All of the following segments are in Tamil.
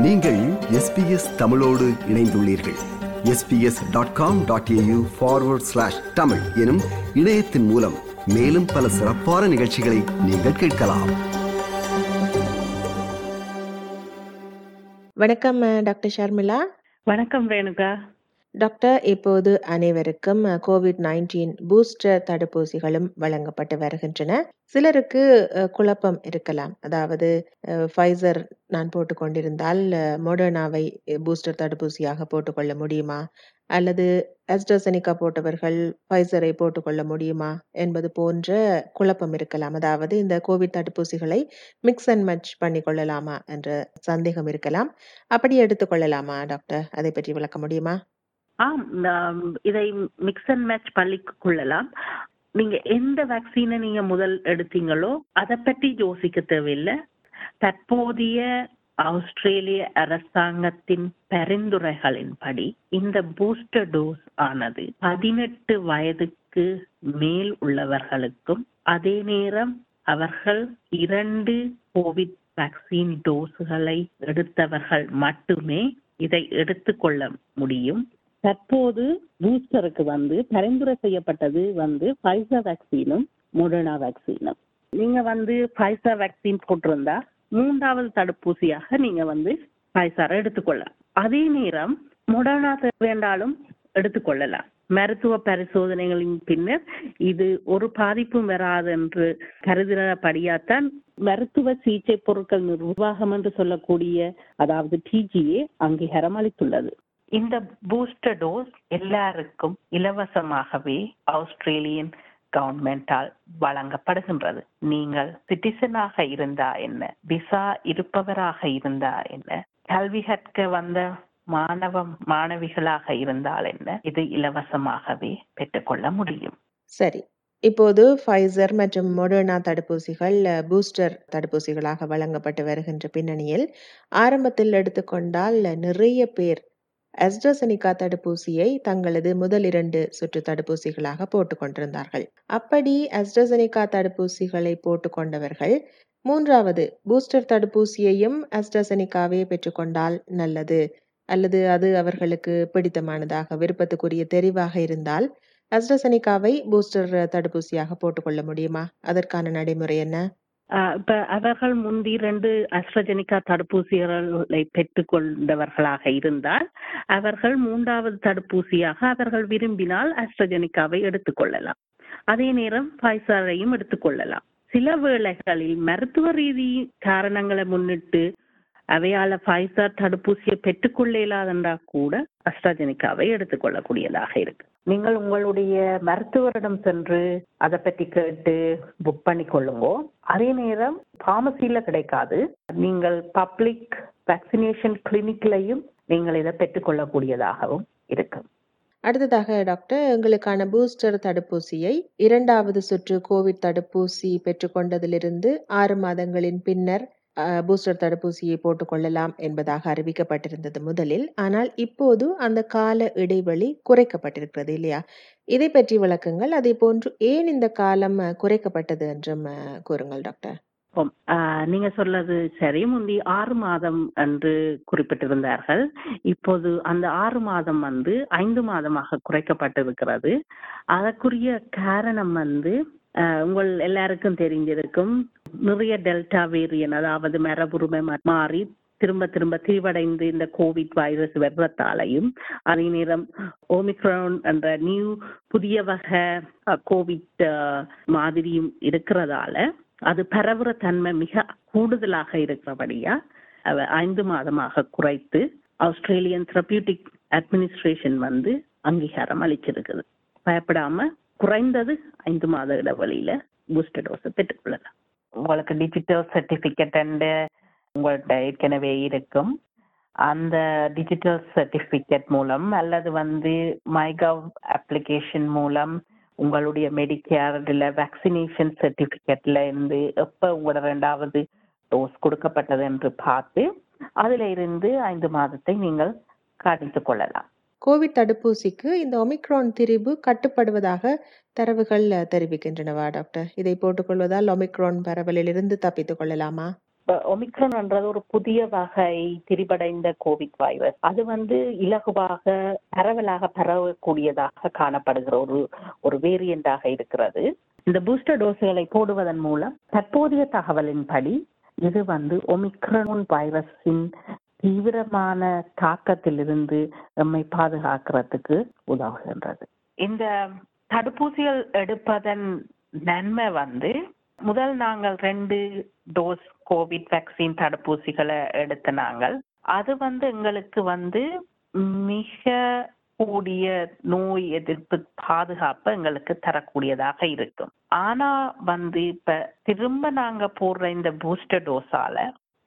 நீங்கள் எஸ்பிஎஸ் தமிழோடு இணைந்துள்ளீர்கள் SBS dot com dot AU forward slash Tamil எனும் இணையத்தின் மூலம் மேலும் பல சிறப்பான நிகழ்ச்சிகளை நீங்கள் கேட்கலாம் வணக்கம் அஹ், டாக்டர் ஷர்மிளா வணக்கம் ரேணுகா டாக்டர் இப்போது அனைவருக்கும் கோவிட் நைன்டீன் பூஸ்டர் தடுப்பூசிகளும் வழங்கப்பட்டு வருகின்றன சிலருக்கு அஹ், குழப்பம் இருக்கலாம் அதாவது ஃபைசர் நான் போட்டுக்கொண்டிருந்தால் மொடர்னாவை பூஸ்டர் தடுப்பூசியாக போட்டுக்கொள்ள முடியுமா அல்லது அஸ்ட்ரசனிகா போட்டவர்கள் ஃபைசரை போட்டுக்கொள்ள முடியுமா என்பது போன்ற குழப்பம் இருக்கலாம் அதாவது இந்த கோவிட் தடுப்பூசிகளை மிக்ஸ் அண்ட் மச் பண்ணிக்கொள்ளலாமா என்ற சந்தேகம் இருக்கலாம் அப்படி எடுத்துக்கொள்ளலாமா டாக்டர் அதை பற்றி விளக்க முடியுமா ஆம் நாம் இதை மிக்ஸ் அண்ட் மேட்ச் பள்ளிக்கு கொள்ளலாம் நீங்க எந்த வேக்சினை நீங்க முதல் எடுத்தீங்களோ அதை பற்றி யோசிக்க தேவையில்லை தற்போதைய ஆஸ்திரேலிய அரசாங்கத்தின் பரிந்துரைகளின்படி இந்த பூஸ்டர் டோஸ் ஆனது பதினெட்டு வயதுக்கு மேல் உள்ளவர்களுக்கும் அதே நேரம் அவர்கள் இரண்டு கோவிட் வேக்சின் டோஸ்களை எடுத்தவர்கள் மட்டுமே இதை எடுத்துக்கொள்ள முடியும் தற்போது பூஸ்டருக்கு வந்து பரிந்துரை செய்யப்பட்டது வந்து ஃபைசர் வேக்சினும் மொடர்னா வேக்சினும் நீங்க வந்து ஃபைசர் வேக்சின் போட்டிருந்தா மூன்றாவது தடுப்பூசியாக நீங்க வந்து ஃபைசரை எடுத்துக்கொள்ளலாம் அதே நேரம் மொடர்னா வேண்டாலும் எடுத்துக்கொள்ளலாம் மருத்துவ பரிசோதனைகளின் பின்னர் இது ஒரு பாதிப்பும் வராது என்று கருதினபடியாத்தான் மருத்துவ சிகிச்சை பொருட்கள் நிர்வாகம் என்று சொல்லக்கூடிய அதாவது டிஜிஏ அங்கீகாரம் அளித்துள்ளது இந்த பூஸ்டர் டோஸ் எல்லாருக்கும் இலவசமாகவே ஆஸ்திரேலியன் கவர்மெண்டால் வழங்கப்படுகின்றது நீங்கள் சிட்டிசனாக இருந்தா என்ன விசா இருப்பவராக இருந்தா என்ன கல்வி கற்க வந்த மாணவ மாணவிகளாக இருந்தால் என்ன இது இலவசமாகவே பெற்றுக்கொள்ள முடியும் சரி இப்போது ஃபைசர் மற்றும் மொடர்னா தடுப்பூசிகள் அஹ், பூஸ்டர் தடுப்பூசிகளாக வழங்கப்பட்டு வருகின்ற பின்னணியில் ஆரம்பத்தில் எடுத்துக்கொண்டால் நிறைய பேர் அஸ்ட்ரசனிகா தடுப்பூசியை தங்களது முதல் இரண்டு சுற்று தடுப்பூசிகளாக போட்டுக்கொண்டிருந்தார்கள் அப்படி அஸ்ட்ரசனிகா தடுப்பூசிகளை போட்டுக்கொண்டவர்கள் மூன்றாவது பூஸ்டர் தடுப்பூசியையும் அஸ்ட்ரசனிகாவே பெற்றுக்கொண்டால் நல்லது அல்லது அது அவர்களுக்கு பிடித்தமானதாக விருப்பத்துக்குரிய தெரிவாக இருந்தால் அஸ்ட்ரசனிகாவை பூஸ்டர் தடுப்பூசியாக போட்டுக்கொள்ள முடியுமா அதற்கான நடைமுறை என்ன ஆஹ் இப்ப அவர்கள் முந்தி இரண்டு அஸ்ட்ரஜெனிகா தடுப்பூசிகளை பெற்றுக்கொண்டவர்களாக இருந்தால் அவர்கள் மூன்றாவது தடுப்பூசியாக அவர்கள் விரும்பினால் அஸ்ட்ரஜெனிகாவை எடுத்துக்கொள்ளலாம் அதே நேரம் ஃபைசரையும் எடுத்துக்கொள்ளலாம் சில வேளைகளில் மருத்துவ ரீதி காரணங்களை முன்னிட்டு அவையால ஃபைசர் தடுப்பூசியை பெற்றுக்கொள்ள இயலாதென்றா கூட அஸ்ட்ராஜெனிகாவை எடுத்துக்கொள்ளக்கூடியதாக இருக்கு நீங்கள் உங்களுடைய மருத்துவரிடம் சென்று அதை பற்றி கேட்டு புக் பண்ணி கொள்ளுங்கோ அதே நேரம் பார்மசியில கிடைக்காது நீங்கள் பப்ளிக் வேக்சினேஷன் கிளினிக்லையும் நீங்கள் இதை பெற்றுக்கொள்ளக்கூடியதாகவும் இருக்கு அடுத்ததாக டாக்டர் எங்களுக்கான பூஸ்டர் தடுப்பூசியை இரண்டாவது சுற்று கோவிட் தடுப்பூசி பெற்றுக்கொண்டதிலிருந்து ஆறு மாதங்களின் பின்னர் அஹ், பூஸ்டர் தடுப்பூசியை போட்டுக்கொள்ளலாம் என்பதாக அறிவிக்கப்பட்டிருந்தது முதலில் ஆனால் இப்போது அந்த கால இடைவெளி குறைக்கப்பட்டிருக்கிறது இல்லையா இதை பற்றி விளக்குங்கள் அதே போன்று ஏன் இந்த காலம் அஹ், குறைக்கப்பட்டது என்றும் அஹ், கூறுங்கள் டாக்டர் ஆம். ஆஹ் நீங்க சொல்றது சரி முந்தி ஆறு மாதம் என்று குறிப்பிட்டிருந்தார்கள் இப்போது அந்த ஆறு மாதம் வந்து ஐந்து மாதமாக குறைக்கப்பட்டிருக்கிறது அதற்குரிய காரணம் வந்து ஆஹ் உங்கள் எல்லாருக்கும் தெரிஞ்சிருக்கும் நிறைய டெல்டா வேரியன் அதாவது மரபுரிமை மா- மாறி திரும்ப திரும்ப தீவடைந்து இந்த கோவிட் வைரஸ் வர்றதாலையும் அதே நேரம் ஓமிக்ரான் என்ற நியூ புதிய வகை கோவிட் மாதிரியும் இருக்கிறதால அது பரவுற தன்மை மிக கூடுதலாக இருக்கிறபடியா அவ ஐந்து மாதமாக குறைத்து ஆஸ்திரேலியன் தெரபியூட்டிக் அட்மினிஸ்ட்ரேஷன் வந்து அங்கீகாரம் அளிச்சிருக்குது பயப்படாம குறைந்தது ஐந்து மாத இடைவெளியில பூஸ்டர் டோஸ் பெற்றுக்கொள்ளலாம் உங்களுக்கு டிஜிட்டல் சர்டிபிகேட் அண்ட் உங்கள்கிட்ட ஏற்கனவே இருக்கும் அந்த டிஜிட்டல் சர்டிபிகேட் மூலம் அல்லது வந்து மைகவ் அப்ளிகேஷன் மூலம் உங்களுடைய மெடிக்கேர்ல வேக்சினேஷன் சர்டிபிகேட்ல இருந்து எப்ப உங்களோட ரெண்டாவது டோஸ் கொடுக்கப்பட்டது என்று பார்த்து அதுல இருந்து ஐந்து மாதத்தை நீங்கள் கணித்துக் கொள்ளலாம் கோவிட் தடுப்பூசிக்கு இந்த ஒமிக்ரான் திரிபு கட்டுப்படுவதாக தரவுகள் அஹ், தெரிவிக்கின்றனவா டாக்டர் இதை போட்டுக்கொள்வதால் ஒமிக்ரான் பரவலிலிருந்து தப்பித்துக் கொள்ளலாமா ஒமிக்ரான்ன்றது ஒரு புதிய வகை திரிபடைந்த கோவிட் வைரஸ் அது வந்து இலகுவாக பரவலாக பரவக்கூடியதாக காணப்படுகிற ஒரு ஒரு வேரியண்டாக இருக்கிறது இந்த பூஸ்டர் டோஸ்களை போடுவதன் மூலம் தற்போதைய தகவலின்படி இது வந்து ஒமிக்ரான் வைரஸின் தீவிரமான தாக்கத்திலிருந்து நம்மை பாதுகாக்கிறதுக்கு உதவுகின்றது இந்த தடுப்பூசிகள் எடுப்பதன் நன்மை வந்து முதல் நாங்கள் ரெண்டு டோஸ் கோவிட் வேக்சின் தடுப்பூசிகளை எடுத்த நாங்கள் அது வந்து எங்களுக்கு வந்து மிக கூடிய நோய் எதிர்ப்பு பாதுகாப்பு எங்களுக்கு தரக்கூடியதாக இருக்கும் ஆனா வந்து இப்ப திரும்ப நாங்க போடுற இந்த பூஸ்டர் டோஸால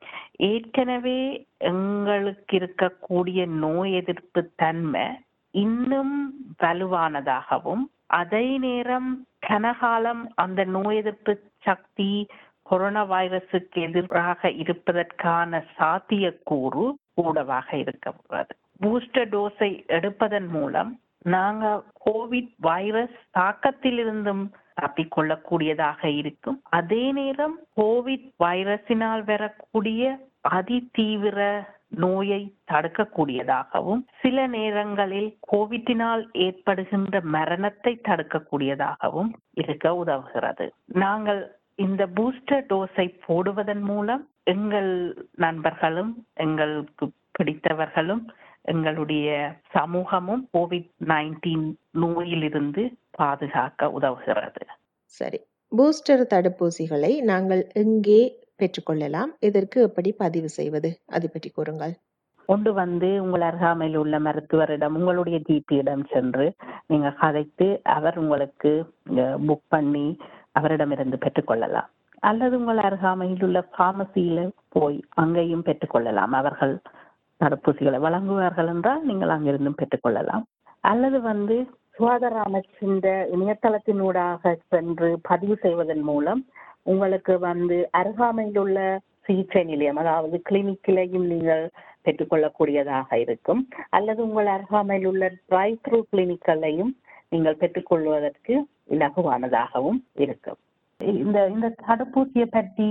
ஏற்கனவே எங்களுக்கு இருக்கக்கூடிய நோய் எதிர்ப்பு தன்மை இன்னும் வலுவானதாகவும் அதே நேரம் கனகாலம் அந்த நோய் எதிர்ப்பு சக்தி கொரோனா வைரஸுக்கு எதிராக இருப்பதற்கான சாத்தியக்கூறு கூடவாக இருக்கிறது பூஸ்டர் டோஸை எடுப்பதன் மூலம் நாங்க கோவிட் வைரஸ் தாக்கத்திலிருந்தும் தப்பிக்கொள்ளக்கூடியதாக இருக்கும் அதே நேரம் கோவிட் வைரஸினால் வரக்கூடிய அதிதீவிர நோயை தடுக்கக்கூடியதாகவும் சில நேரங்களில் கோவிட்டினால் ஏற்படுகின்ற மரணத்தை தடுக்கக்கூடியதாகவும் இருக்க உதவுகிறது நாங்கள் இந்த பூஸ்டர் டோஸை போடுவதன் மூலம் எங்கள் நண்பர்களும் எங்களுக்கு பிடித்தவர்களும் எங்களுடைய சமூகமும் கோவிட் நைன்டீன் நோயிலிருந்து பாதுகாக்க உதவுகிறது சரி பூஸ்டர் தடுப்பூசிகளை நாங்கள் எங்கே பெற்றுக்கொள்ளலாம் இதற்கு எப்படி பதிவு செய்வது அது பற்றி கூறுங்கள் ஒன்று வந்து உங்கள் அருகாமையில் உள்ள மருத்துவரிடம் உங்களுடைய ஜிபியிடம் சென்று நீங்க கதைத்து அவர் உங்களுக்கு புக் பண்ணி அவரிடமிருந்து பெற்றுக்கொள்ளலாம் அல்லது உங்கள் அருகாமையில் உள்ள பார்மசியில போய் அங்கேயும் பெற்றுக்கொள்ளலாம் அவர்கள் தடுப்பூசிகளை வழங்குவார்கள் என்றால் நீங்கள் அங்கிருந்தும் பெற்றுக்கொள்ளலாம் அல்லது வந்து சுகாதார அமைச்சின் இணையதளத்தினூடாக சென்று பதிவு செய்வதன் மூலம் உங்களுக்கு வந்து அருகாமையில் உள்ள சிகிச்சை நிலையம் அதாவது கிளினிக்கிலையும் நீங்கள் பெற்றுக்கொள்ளக்கூடியதாக இருக்கும் அல்லது உங்கள் அருகாமையில் உள்ள டிரைவ் த்ரூ கிளினிக்களையும் நீங்கள் பெற்றுக்கொள்வதற்கு இலகுவானதாகவும் இருக்கும் இந்த இந்த தடுப்பூசியை பற்றி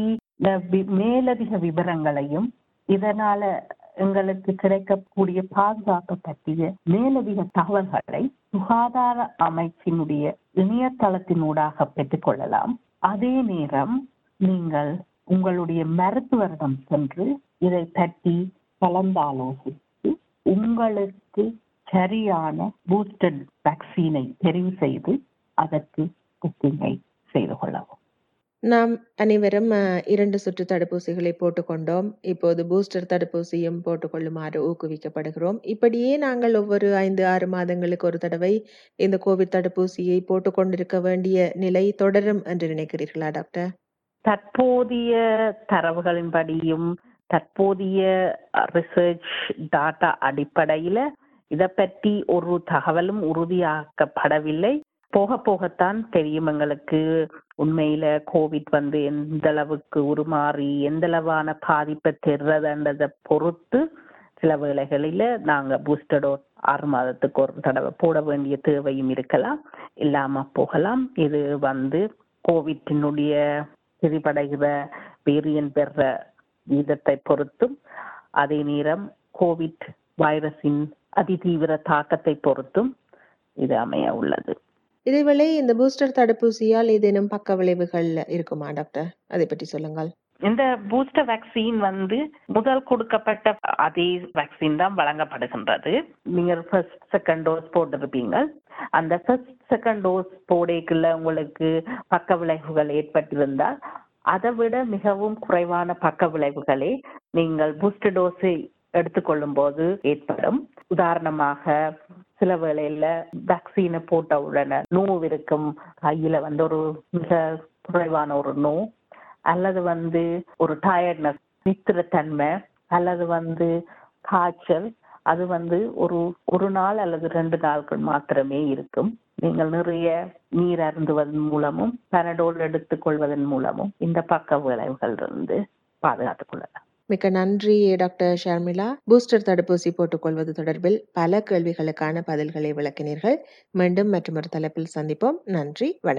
மேலதிக விவரங்களையும் இதனால எங்களுக்கு கிடைக்கக்கூடிய பாதுகாப்பு பற்றிய மேலதிக தகவல்களை சுகாதார அமைச்சினுடைய இணையதளத்தினூடாக பெற்றுக்கொள்ளலாம் அதே நேரம் நீங்கள் உங்களுடைய மருத்துவரிடம் சென்று இதை பற்றி கலந்தாலோசித்து உங்களுக்கு சரியான பூஸ்டர் வேக்சினை தெரிவு செய்து அதற்கு புக்கிங்கை செய்து கொள்ளவும் நாம் அனைவரும் இரண்டு சுற்று தடுப்பூசிகளை போட்டுக்கொண்டோம் இப்போது பூஸ்டர் தடுப்பூசியும் போட்டுக்கொள்ளுமாறு ஊக்குவிக்கப்படுகிறோம் இப்படியே நாங்கள் ஒவ்வொரு ஐந்து ஆறு மாதங்களுக்கு ஒரு தடவை இந்த கோவிட் தடுப்பூசியை போட்டுக்கொண்டிருக்க வேண்டிய நிலை தொடரும் என்று நினைக்கிறீர்களா டாக்டர் தற்போதைய தரவுகளின்படியும் தற்போதைய ரிசர்ச் டாட்டா அடிப்படையில இதை பற்றி ஒரு தகவலும் உறுதியாக்கப்படவில்லை போக போகத்தான் தெரியும் எங்களுக்கு உண்மையில கோவிட் வந்து எந்த அளவுக்கு உருமாறி எந்த அளவான பாதிப்பை தெரிறதுன்றதை பொறுத்து சில வேளைகளில நாங்க பூஸ்டர் டோஸ் ஆறு மாதத்துக்கு ஒரு தடவை போட வேண்டிய தேவையும் இருக்கலாம் இல்லாம போகலாம் இது வந்து கோவிட்டினுடைய திரிபடைகிற வேரியன் பெற வீதத்தை பொறுத்தும் அதே நேரம் கோவிட் வைரஸின் அதிதீவிர தாக்கத்தை பொறுத்தும் இது அமைய உள்ளது இதேவேளை இந்த பூஸ்டர் தடுப்பூசியால் ஏதேனும் பக்க விளைவுகள் இருக்குமா டாக்டர் அதை பற்றி சொல்லுங்கள் இந்த பூஸ்டர் வேக்சின் வந்து முதல் கொடுக்கப்பட்ட அதே வேக்சின் தான் வழங்கப்படுகின்றது நீங்க ஃபர்ஸ்ட் செகண்ட் டோஸ் போட்டிருப்பீங்க அந்த ஃபர்ஸ்ட் செகண்ட் டோஸ் போடைக்குள்ள உங்களுக்கு பக்க விளைவுகள் ஏற்பட்டிருந்தால் அதை விட மிகவும் குறைவான பக்க விளைவுகளே நீங்கள் பூஸ்டர் டோஸை எடுத்துக்கொள்ளும் போது ஏற்படும் உதாரணமாக சில வேளையில வேக்சினை போட்ட உடனே நோவு இருக்கும் கையில வந்து ஒரு மிக குறைவான ஒரு நோ அல்லது வந்து ஒரு டயர்ட்னஸ் நித்திரத்தன்மை அல்லது வந்து காய்ச்சல் அது வந்து ஒரு ஒரு நாள் அல்லது ரெண்டு நாட்கள் மாத்திரமே இருக்கும் நீங்கள் நிறைய நீர் அருந்துவதன் மூலமும் பனடோல் எடுத்துக்கொள்வதன் மூலமும் இந்த பக்க விளைவுகள் இருந்து பாதுகாத்துக் கொள்ளலாம் மிக்க நன்றி டாக்டர் ஷர்மிளா பூஸ்டர் தடுப்பூசி போட்டுக்கொள்வது தொடர்பில் பல கேள்விகளுக்கான பதில்களை விளக்கினீர்கள் மீண்டும் மற்றொரு தலைப்பில் சந்திப்போம் நன்றி வணக்கம்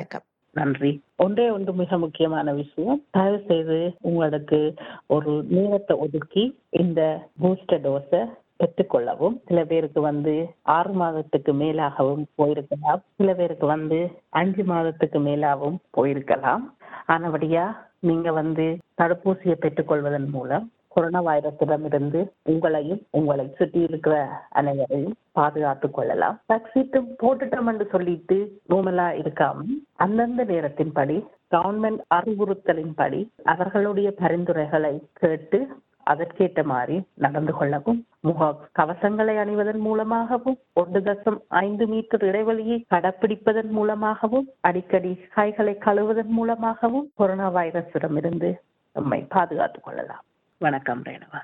நன்றி ஒன்றே ஒன்று மிக முக்கியமான விஷயம் தயவு செய்து உங்களுக்கு ஒரு நேரத்தை ஒதுக்கி இந்த பூஸ்டர் டோஸை பெற்றுக்கொள்ளவும் சில பேருக்கு வந்து ஆறு மாதத்துக்கு மேலாகவும் போயிருக்கலாம் சில பேருக்கு வந்து அஞ்சு மாதத்துக்கு மேலாகவும் போயிருக்கலாம் ஆனபடியா நீங்க வந்து தடுப்பூசியை பெற்றுக்கொள்வதன் மூலம் கொரோனா வைரஸிடமிருந்து உங்களையும் உங்களை சுற்றி இருக்கிற அனைவரையும் பாதுகாத்துக் கொள்ளலாம் வேக்சின் போட்டுட்டோம் என்று சொல்லிட்டு நோமலா இருக்காம அந்தந்த நேரத்தின்படி கவர்மெண்ட் அறிவுறுத்தலின்படி அவர்களுடைய பரிந்துரைகளை கேட்டு அதற்கேற்ற மாதிரி நடந்து கொள்ளவும் முக கவசங்களை அணிவதன் மூலமாகவும் ஒன்று தசம் ஐந்து மீட்டர் இடைவெளியை கடைப்பிடிப்பதன் மூலமாகவும் அடிக்கடி கைகளை கழுவுவதன் மூலமாகவும் கொரோனா வைரஸிடமிருந்து நம்மை பாதுகாத்துக் கொள்ளலாம் வணக்கம் ரேணுவா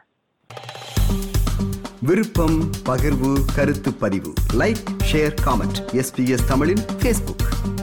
விருப்பம் பகிர்வு கருத்து பதிவு லைக் ஷேர் காமெண்ட் எஸ்பிஎஸ் தமிழின் ஃபேஸ்புக்